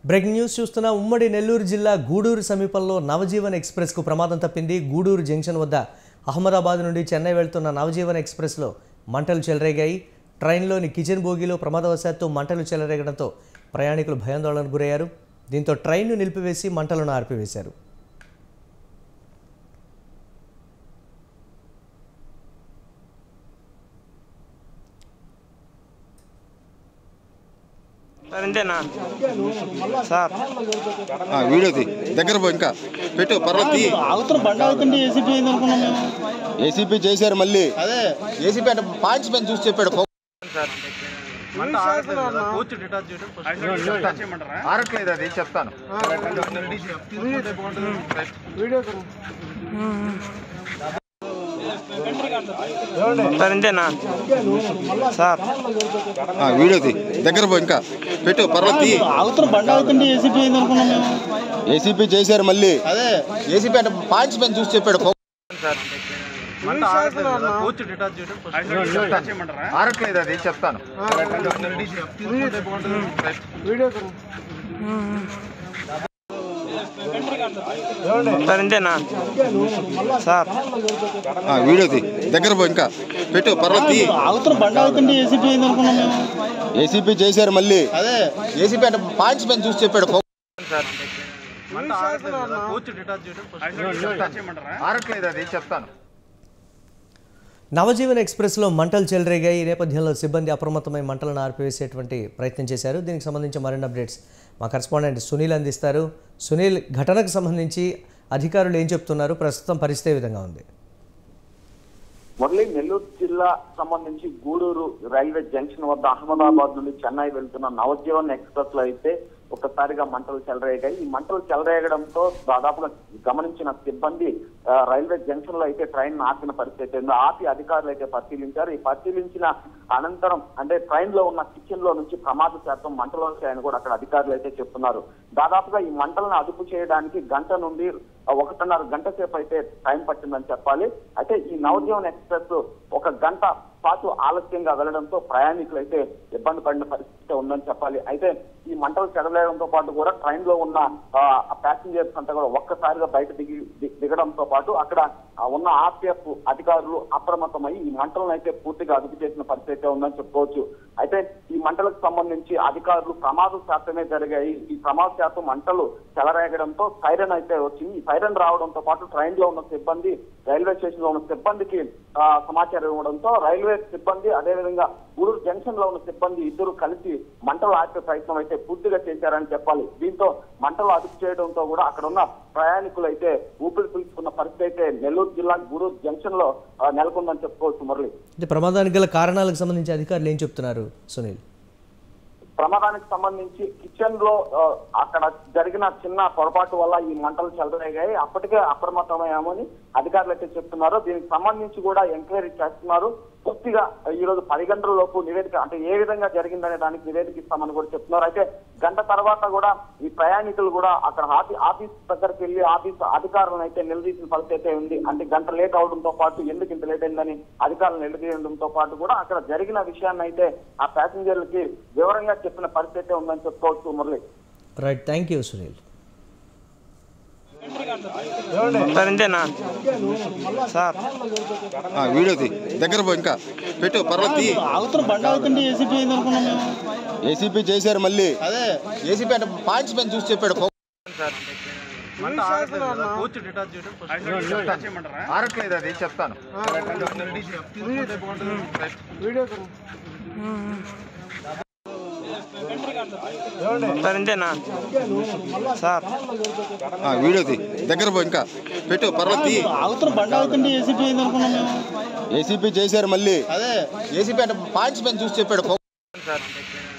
breaking news చూస్తున్న ఉమ్మడి నెల్లూరు జిల్లా గూడూరు సమీపంలో నవజీవన్ ఎక్స్ప్రెస్కు ప్రమాదం తప్పింది గూడూరు జంక్షన్ వద్ద అహ్మదాబాద్ నుండి చెన్నై వెళ్తున్న నవజీవన్ ఎక్స్ప్రెస్లో మంటలు చెలరేగాయి ట్రైన్లోని కిచెన్ బోగీలో ప్రమాదవశాత్తు మంటలు చెలరేగడంతో ప్రయాణికులు భయాందోళనకు గురయ్యారు దీంతో ట్రైన్ను నిలిపివేసి మంటలను ఆర్పివేశారు సార్ ఇంతేనా సార్ ఆ, వీడియో తీ దగ్గర పో ఇంకా పెట్టు పర్లేదు తీ అవతల బండి అవుతుంటే ఏసీపీ అయింది అనుకున్నాం మేము ఏసీపీ చేశారు మళ్ళీ అదే ఏసీపీ అంటే పాయింట్స్ పైన చూసి చెప్పాడు పో- సార్ మంట ఆగట్లేదు కదా పూర్తి డిటాచ్ చేయడం ఆరట్లేదు అది చెప్తాను సార్ ఇంతేనా సార్ ఆ, వీడియో తీ దగ్గర పో ఇంకా పెట్టు పర్లేదు తీ అవతల బండి అవుతుంటే ఏసీపీ అయింది అనుకున్నాం మేము ఏసీపీ చేశారు మళ్ళీ అదే ఏసీపీ అంటే పాయింట్స్ పైన చూసి చెప్పాడు పో- సార్ మంట ఆగట్లేదు కదా పూర్తి డిటాచ్ చేయడం ఆరట్లేదు అది చెప్తాను సార్ ఇంతేనా సార్ ఆ, వీడియో తీ దగ్గర పో ఇంకా పెట్టు పర్లేదు తీ అవతల బండి అవుతుంటే ఏసీపీ అయింది అనుకున్నాం మేము ఏసీపీ చేశారు మళ్ళీ అదే ఏసీపీ అంటే పాయింట్స్ పైన చూసి చెప్పాడు పో- సార్ మంట ఆగట్లేదు కదా పూర్తి డిటాచ్ చేయడం ఆరట్లేదు అది చెప్తాను నవజీవన్ ఎక్స్ప్రెస్లో మంటలు చెలరేగాయి ఈ నేపథ్యంలో సిబ్బంది అప్రమత్తమై మంటలను ఆర్పివేసేటువంటి ప్రయత్నం చేశారు దీనికి సంబంధించి మరిన్ని అప్డేట్స్ మా కరెస్పాండెంట్ సునీల్ అందిస్తారు సునీల్ ఘటనకు సంబంధించి అధికారులు ఏం చెప్తున్నారు ప్రస్తుతం పరిస్థితి ఏ విధంగా ఉంది మురళి నెల్లూరు జిల్లా సంబంధించి గూడూరు రైల్వే జంక్షన్ వద్ద అహ్మదాబాద్ నుండి చెన్నై వెళ్తున్న నవజీవన్ ఎక్స్ప్రెస్ లో అయితే ఒక్కసారిగా మంటలు చెలరేగాయి ఈ మంటలు చెలరేగడంతో దాదాపుగా గమనించిన సిబ్బంది ఆ, రైల్వే జంక్షన్ లో అయితే ట్రైన్ ఆపిన పరిస్థితి ఉంది ఆపి అధికారులు అయితే పరిశీలించారు ఈ పరిశీలించిన అనంతరం అంటే ట్రైన్ లో ఉన్న కిచెన్ లో నుంచి ప్రమాద శాతం మంటలు వచ్చాయని కూడా అక్కడ అధికారులు అయితే చెప్తున్నారు దాదాపుగా ఈ మంటలను అదుపు చేయడానికి గంట నుండి ఒకటిన్నర గంట సేపు అయితే టైం పట్టిందని చెప్పాలి అయితే ఈ నవజీవన్ ఎక్స్ప్రెస్ ఒక గంట పాటు ఆలస్యంగా వెళ్లడంతో ప్రయాణికులు అయితే ఇబ్బంది పడిన పరిస్థితి ఉందని చెప్పాలి అయితే ఈ మంటలు చెడలేయడంతో పాటు కూడా ట్రైన్ లో ఉన్న ప్యాసింజర్స్ అంతా కూడా ఒక్కసారిగా బయట దిగి ది- దిగడంతో పాటు అక్కడ ఆ, ఉన్న ఆర్పిఎఫ్ అధికారులు అప్రమత్తమై ఈ మంటలను అయితే పూర్తిగా అదుపు చేసిన పరిస్థితి అయితే ఉందని చెప్పుకోవచ్చు అయితే ఈ మంటలకు సంబంధించి అధికారులు ప్రమాద శాతమే జరిగాయి ఈ ప్రమాద శాతం మంటలు చెలరేగడంతో సైరన్ అయితే వచ్చింది ఈ సైరన్ రావడంతో పాటు ట్రైన్ లో ఉన్న సిబ్బంది రైల్వే స్టేషన్ లో ఉన్న సిబ్బందికి ఆ, సమాచారం ఇవ్వడంతో రైల్వే సిబ్బంది అదేవిధంగా గూడూరు జంక్షన్ లో ఉన్న సిబ్బంది ఇద్దరు కలిసి మంటలు ఆపే ప్రయత్నం అయితే పూర్తిగా చేశారని చెప్పాలి దీంతో మంటలు అదుపు చేయడంతో కూడా అక్కడ ఉన్న ప్రయాణికులు అయితే ఊపిరి పీల్చుకున్న పరిస్థితి అయితే నెల్లూరు జిల్లా గూడూరు జంక్షన్ లో ఆ, నెలకొందని చెప్పుకోవచ్చు మురళి అంటే ప్రమాదానికి గల కారణాలకు సంబంధించి అధికారులు ఏం చెప్తున్నారు సునీల్ ప్రమాదానికి సంబంధించి కిచెన్ లో ఆ, అక్కడ జరిగిన చిన్న పొరపాటు వల్ల ఈ మంటలు చెలరేగాయి అప్పటికే అప్రమత్తమయ్యామని అధికారులు అయితే చెప్తున్నారు దీనికి సంబంధించి కూడా ఎంక్వైరీ చేస్తున్నారు పూర్తిగా ఈ రోజు పది గంటల లోపు నివేదిక అంటే ఏ విధంగా జరిగిందనే దానికి నివేదిక ఇస్తామని కూడా చెప్తున్నారు అయితే గంట తర్వాత కూడా ఈ ప్రయాణికులు కూడా అక్కడ ఆఫీ ఆఫీస్ దగ్గరికి వెళ్ళి ఆఫీస్ అధికారులను అయితే నిలదీసిన పరిస్థితి అయితే ఉంది అంటే గంట లేట్ అవడంతో పాటు ఎందుకు ఇంత లేట్ అయిందని అధికారులు నిలదీయడంతో పాటు కూడా అక్కడ జరిగిన విషయాన్ని అయితే ఆ ప్యాసింజర్లకి వివరంగా చెప్పిన పరిస్థితి అయితే ఉందని చెప్పుకోవచ్చు Murali right thank you Sunil sir ఇంతేనా సార్ ఆ, వీడియో తీ దగ్గర పో ఇంకా పెట్టు పర్లేదు తీ అవతల బండి అవుతుంటే ఏసీపీ అయింది అనుకున్నాం మేము ఏసీపీ చేశారు మళ్ళీ అదే ఏసీపీ అంటే పాయింట్స్ పైన చూసి చెప్పాడు పో- సార్ మంట ఆగట్లేదు కదా పూర్తి డిటాచ్ చేయడం ఆరట్లేదు అది చెప్తాను సార్ ఇంతేనా సార్ ఆ, వీడియో తీ దగ్గర పో ఇంకా పెట్టు పర్లేదు తీ అవతల బండి అవుతుంటే ఏసీపీ అయింది అనుకున్నాం మేము ఏసీపీ చేశారు మళ్ళీ అదే ఏసీపీ అంటే పాయింట్స్ పైన చూసి చెప్పాడు పో- సార్